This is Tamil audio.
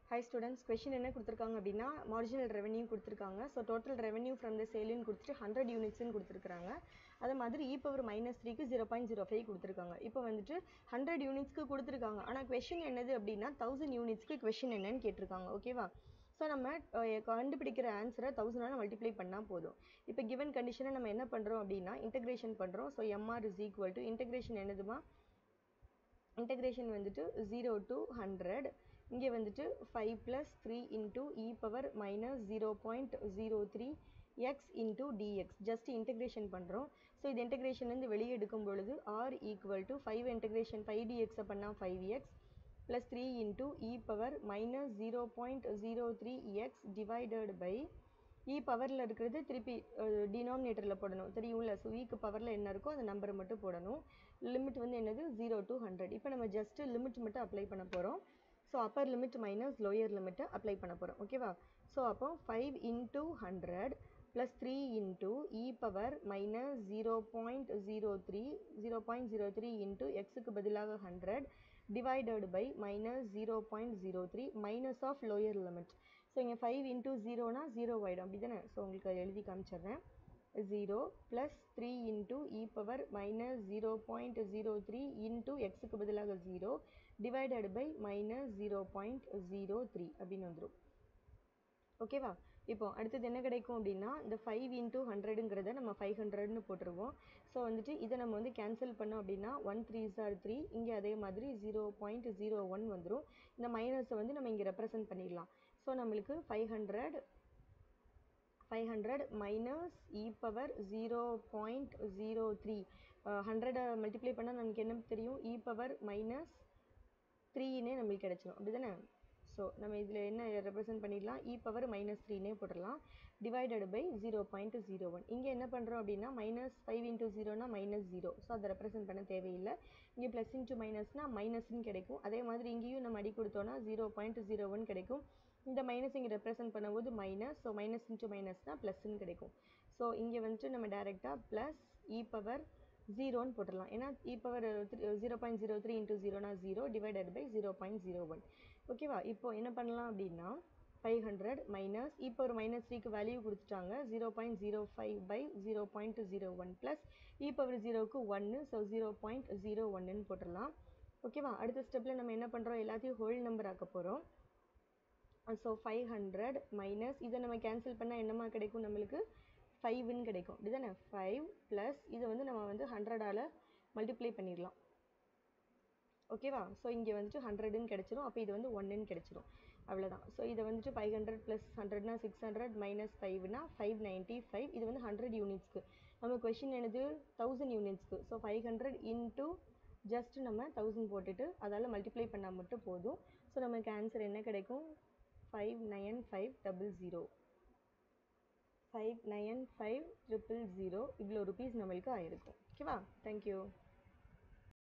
ஹை ஸ்டூடெண்ட்ஸ் கொஷின் என்ன கொடுத்துருக்காங்க அப்படின்னா மார்ஜினல் ரெவன்யூ கொடுத்துருக்காங்க so total revenue from the சேலுன்னு கொடுத்துட்டு ஹண்ட்ரட் யூனிட்ஸ்னு கொடுத்துருக்காங்க அதே மாதிரி இ பவர் மைனஸ் த்ரீக்கு ஜீரோ பாயிண்ட் ஜீரோ ஃபைவ் கொடுத்துருக்காங்க இப்போ வந்துட்டு ஹண்ட்ரட் யூனிட்ஸ்க்கு கொடுத்துருக்காங்க ஆனால் கொஷின் என்னது அப்படின்னா தௌசண்ட் யூனிட்ஸ்க்கு கொஷின் என்னன்னு கேட்டிருக்காங்க ஓகேவா ஸோ நம்ம அஹ், கண்டுபிடிக்கிற ஆன்சரை தௌசண்டால் மல்டிப்ளை பண்ணால் போதும் இப்போ கிவன் கண்டிஷனை நம்ம என்ன பண்ணுறோம் அப்படின்னா இன்டகிரேஷன் பண்ணுறோம் so MR is equal to integration என்னதுமா இன்டகிரேஷன் வந்துட்டு ஜீரோ டு ஹண்ட்ரட் இங்கே வந்துட்டு five plus three into e power minus zero point zero three x into dx just integration பண்ணுறோம் ஸோ இது இன்டகிரேஷன்லேருந்து வெளியே எடுக்கும் பொழுது R equal to five integration five டிஎக்ஸை பண்ணால் five x plus three into e power minus zero point zero three x divided by e பவரில் இருக்கிறது திருப்பி டினாமினேட்டரில் போடணும் தெரியும்ல ஸோ இக்கு பவரில் என்ன இருக்கோ அந்த நம்பரை மட்டும் போடணும் லிமிட் வந்து என்னது ஜீரோ டு ஹண்ட்ரட் இப்போ நம்ம ஜஸ்ட் லிமிட் மட்டும் அப்ளை பண்ண போகிறோம் so upper limit minus lower லிமிட்டை அப்ளை பண்ண போகிறோம் ஓகேவா ஸோ அப்போ five into hundred plus three into e power minus zero point zero three zero point zero three into எக்ஸுக்கு பதிலாக hundred divided by minus zero point zero three minus of lower limit so இங்கே ஃபைவ் இன்டூ ஜீரோனா ஜீரோ ஆகிடும் அப்படி தானே ஸோ உங்களுக்கு அதை எழுதி காமிச்சிடுறேன் zero plus three into e power minus zero point zero three into எக்ஸுக்கு பதிலாக zero divided by minus zero point zero three அப்படின்னு வந்துடும் ஓகேவா இப்போ அடுத்தது என்ன கிடைக்கும் அப்படின்னா இந்த ஃபைவ் இன்டூ ஹண்ட்ரடுங்கிறத நம்ம ஃபைவ் ஹண்ட்ரட்னு போட்டுருவோம் ஸோ வந்துட்டு இதை நம்ம வந்து கேன்சல் பண்ணோம் அப்படின்னா ஒன் த்ரீ சார் த்ரீ இங்கே அதே மாதிரி ஜீரோ பாயிண்ட் ஜீரோ ஒன் வந்துடும் இந்த மைனஸை வந்து நம்ம இங்கே ரெப்ரசன்ட் பண்ணிடலாம் ஸோ நம்மளுக்கு five hundred five hundred minus e power zero point zero three ஹண்ட்ரடை மல்டிப்ளை பண்ணால் நமக்கு என்ன தெரியும் இ பவர் மைனஸ் த்ரீனே நம்மளுக்கு கிடச்சிரும் அப்படி தானே ஸோ நம்ம இதில் என்ன ரெப்ரசென்ட் பண்ணிடலாம் இ பவர் மைனஸ் த்ரீனே போட்டுடலாம் divided by zero point zero one இங்கே என்ன பண்ணுறோம் அப்படின்னா மைனஸ் ஃபைவ் இன்ட்டு ஜீரோனா மைனஸ் ஜீரோ ஸோ அதை ரெப்ரசென்ட் பண்ண தேவையில்லை இங்கே ப்ளஸ் இன்ட்டு மைனஸ்னால் மைனஸ்னு கிடைக்கும் அதே மாதிரி இங்கேயும் நம்ம அடி கொடுத்தோன்னா ஜீரோ பாயிண்ட் ஜீரோ ஒன் கிடைக்கும் இந்த மைனஸ் இங்கே ரெப்ரசென்ட் பண்ணும்போது மைனஸ் ஸோ மைனஸ் இன்ட்டு மைனஸ்னால் ப்ளஸ்ன்னு கிடைக்கும் ஸோ இங்கே வந்துட்டு நம்ம டேரெக்டாக ப்ளஸ் இ பவர் ஜீரோன்னு போட்டுடலாம் ஏன்னா e power zero point zero three into ஜீரோனா zero divided by zero point zero one ஓகேவா இப்போ என்ன பண்ணலாம் அப்படின்னா ஃபைவ் ஹண்ட்ரட் மைனஸ் இப்போ ஒரு மைனஸ் த்ரீக்கு வேல்யூ கொடுத்துட்டாங்க zero point zero five by zero point zero one plus e power ஜீரோக்கு ஒன்று ஸோ ஜீரோ பாயிண்ட் ஜீரோ ஒன்னுன்னு போட்டுடலாம் ஓகேவா அடுத்த ஸ்டெப்பில் நம்ம என்ன பண்ணுறோம் எல்லாத்தையும் ஹோல் நம்பர் ஆக்க போகிறோம் ஸோ ஃபைவ் ஹண்ட்ரட் மைனஸ் இதை நம்ம கேன்சல் பண்ணால் என்னமா கிடைக்கும் நம்மளுக்கு ஃபைவ்னு கிடைக்கும் அப்படி தானே ஃபைவ் ப்ளஸ் இதை வந்து நம்ம வந்து ஹண்ட்ரடால் மல்டிப்ளை பண்ணிடலாம் ஓகேவா ஸோ இங்கே வந்துட்டு ஹண்ட்ரடுன்னு கிடச்சிரும் அப்போ இது வந்து ஒன்றுன்னு கிடச்சிரும் அவ்வளோதான் ஸோ இதை வந்துட்டு ஃபைவ் ஹண்ட்ரட் ப்ளஸ் ஹண்ட்ரட்னா சிக்ஸ் ஹண்ட்ரட் மைனஸ் ஃபைவ்னா ஃபைவ் நைன்ட்டி ஃபைவ் இது வந்து ஹண்ட்ரட் யூனிட்ஸ்க்கு நம்ம கொஷின் என்னது தௌசண்ட் யூனிட்ஸ்க்கு so five hundred into just நம்ம தௌசண்ட் போட்டுட்டு அதால் மல்டிப்ளை பண்ணால் மட்டும் போதும் ஸோ நமக்கு ஆன்சர் என்ன கிடைக்கும் five nine five double zero five nine five triple zero இவ்வளோ ருபீஸ் நம்மளுக்கு ஆயிருக்கும் ஓகேவா தேங்க்யூ